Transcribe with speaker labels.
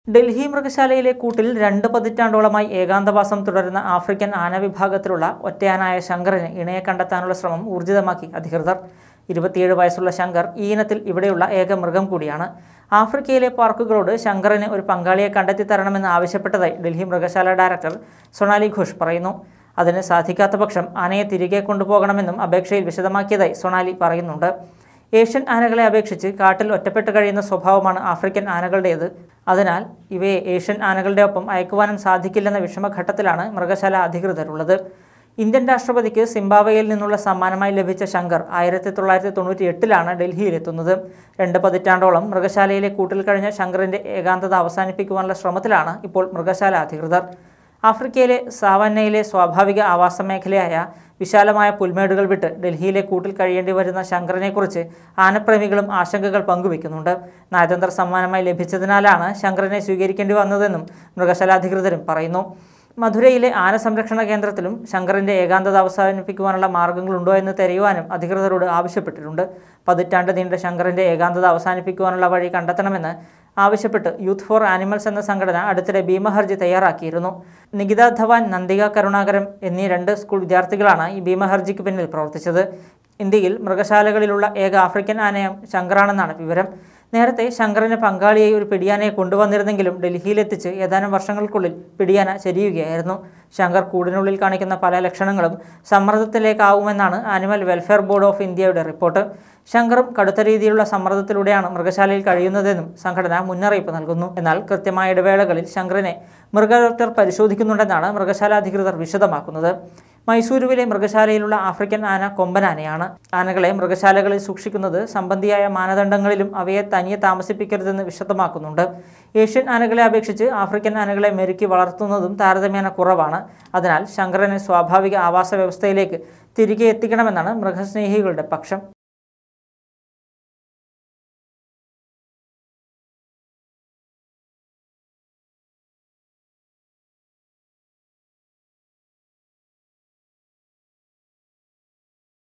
Speaker 1: ഡൽഹി മൃഗശാലയിലെ കൂട്ടിൽ രണ്ട് പതിറ്റാണ്ടോളമായി ഏകാന്തവാസം തുടരുന്ന ആഫ്രിക്കൻ ആന വിഭാഗത്തിലുള്ള ഒറ്റയാനായ ശങ്കറിന് ഇണയെ കണ്ടെത്താനുള്ള ശ്രമം ഊർജിതമാക്കി അധികൃതർ ഇരുപത്തിയേഴ് വയസ്സുള്ള ശങ്കർ ഈ ഇനത്തിൽ ഇവിടെയുള്ള ഏക മൃഗം കൂടിയാണ് ആഫ്രിക്കയിലെ പാർക്കുകളോട് ശങ്കറിന് ഒരു പങ്കാളിയെ കണ്ടെത്തി തരണമെന്ന് ആവശ്യപ്പെട്ടതായി ഡൽഹി മൃഗശാല ഡയറക്ടർ സൊണാലി ഘോഷ് പറയുന്നു അതിന് സാധിക്കാത്ത പക്ഷം ആനയെ തിരികെ കൊണ്ടുപോകണമെന്നും അപേക്ഷയിൽ വിശദമാക്കിയതായി സൊണാലി പറയുന്നുണ്ട് ഏഷ്യൻ ആനകളെ അപേക്ഷിച്ച് കാട്ടിൽ ഒറ്റപ്പെട്ട് കഴിയുന്ന സ്വഭാവമാണ് ആഫ്രിക്കൻ ആനകളുടേത് അതിനാൽ ഇവയെ ഏഷ്യൻ ആനകളുടെ ഒപ്പം അയക്കുവാനും സാധിക്കില്ലെന്ന വിഷമഘട്ടത്തിലാണ് മൃഗശാല അധികൃതരുള്ളത് ഇന്ത്യൻ രാഷ്ട്രപതിക്ക് സിംബാബ്വേയിൽ നിന്നുള്ള സമ്മാനമായി ലഭിച്ച ശങ്കർ ആയിരത്തി തൊള്ളായിരത്തി തൊണ്ണൂറ്റി എട്ടിലാണ് ഡൽഹിയിലെത്തുന്നത് രണ്ട് പതിറ്റാണ്ടോളം മൃഗശാലയിലെ കൂട്ടിൽ കഴിഞ്ഞ ശങ്കറിന്റെ ഏകാന്തത അവസാനിപ്പിക്കുവാനുള്ള ശ്രമത്തിലാണ് ഇപ്പോൾ മൃഗശാല അധികൃതർ ആഫ്രിക്കയിലെ സാവന്നയിലെ സ്വാഭാവിക ആവാസ മേഖലയായ വിശാലമായ പുൽമേടുകൾ വിട്ട് ഡൽഹിയിലെ കൂട്ടിൽ കഴിയേണ്ടി വരുന്ന ശങ്കറിനെക്കുറിച്ച് ആനപ്രേമികളും ആശങ്കകൾ പങ്കുവെക്കുന്നുണ്ട് നയതന്ത്ര സമ്മാനമായി ലഭിച്ചതിനാലാണ് ശങ്കറിനെ സ്വീകരിക്കേണ്ടി വന്നതെന്നും മൃഗശാല അധികൃതരും പറയുന്നു മധുരയിലെ ആന സംരക്ഷണ കേന്ദ്രത്തിലും ശങ്കറിന്റെ ഏകാന്തത അവസാനിപ്പിക്കുവാനുള്ള മാർഗങ്ങളുണ്ടോ എന്ന് തെരയുവാനും അധികൃതരോട് ആവശ്യപ്പെട്ടിട്ടുണ്ട് പതിറ്റാണ്ട് നീണ്ട ശങ്കറിന്റെ ഏകാന്തത അവസാനിപ്പിക്കുവാനുള്ള വഴി കണ്ടെത്തണമെന്ന് ആവശ്യപ്പെട്ട് യൂത്ത് ഫോർ ആനിമൽസ് എന്ന സംഘടന അടുത്തിടെ ഭീമഹർജി തയ്യാറാക്കിയിരുന്നു നികിത ധവാൻ നന്ദിക കരുണാകരം എന്നീ രണ്ട് സ്കൂൾ വിദ്യാർത്ഥികളാണ് ഈ ഭീമഹർജിക്ക് പിന്നിൽ പ്രവർത്തിച്ചത് ഇന്ത്യയിൽ മൃഗശാലകളിലുള്ള ഏക ആഫ്രിക്കൻ ആനയം ശങ്കറാണെന്നാണ് വിവരം നേരത്തെ ശങ്കറിന് പങ്കാളിയായി ഒരു പിടിയാനയെ കൊണ്ടുവന്നിരുന്നെങ്കിലും ഡൽഹിയിലെത്തിച്ച് ഏതാനും വർഷങ്ങൾക്കുള്ളിൽ പിടിയാന ചരിയുകയായിരുന്നു ശങ്കർ കൂടിനുള്ളിൽ കാണിക്കുന്ന പല ലക്ഷണങ്ങളും സമ്മർദ്ദത്തിലേക്കാവുമെന്നാണ് ആനിമൽ വെൽഫെയർ ബോർഡ് ഓഫ് ഇന്ത്യയുടെ റിപ്പോർട്ട് ശങ്കറും കടുത്ത രീതിയിലുള്ള സമ്മർദ്ദത്തിലൂടെയാണ് മൃഗശാലയിൽ കഴിയുന്നതെന്നും സംഘടന മുന്നറിയിപ്പ് നൽകുന്നു എന്നാൽ കൃത്യമായ ഇടവേളകളിൽ ശങ്കറിനെ മൃഗഡോക്ടർ പരിശോധിക്കുന്നുണ്ടെന്നാണ് മൃഗശാല അധികൃതർ വിശദമാക്കുന്നത് മൈസൂരുവിലെ മൃഗശാലയിലുള്ള ആഫ്രിക്കൻ ആന കൊമ്പനാനയാണ് ആനകളെ മൃഗശാലകളിൽ സൂക്ഷിക്കുന്നത് സംബന്ധിയായ മാനദണ്ഡങ്ങളിലും അവയെ തനിയെ താമസിപ്പിക്കരുതെന്ന് വിശദമാക്കുന്നുണ്ട് ഏഷ്യൻ ആനകളെ അപേക്ഷിച്ച് ആഫ്രിക്കൻ ആനകളെ മെരുക്കി വളർത്തുന്നതും താരതമ്യേന കുറവാണ് അതിനാൽ ശങ്കരനെ സ്വാഭാവിക ആവാസ വ്യവസ്ഥയിലേക്ക് തിരികെ എത്തിക്കണമെന്നാണ് മൃഗസ്നേഹികളുടെ പക്ഷം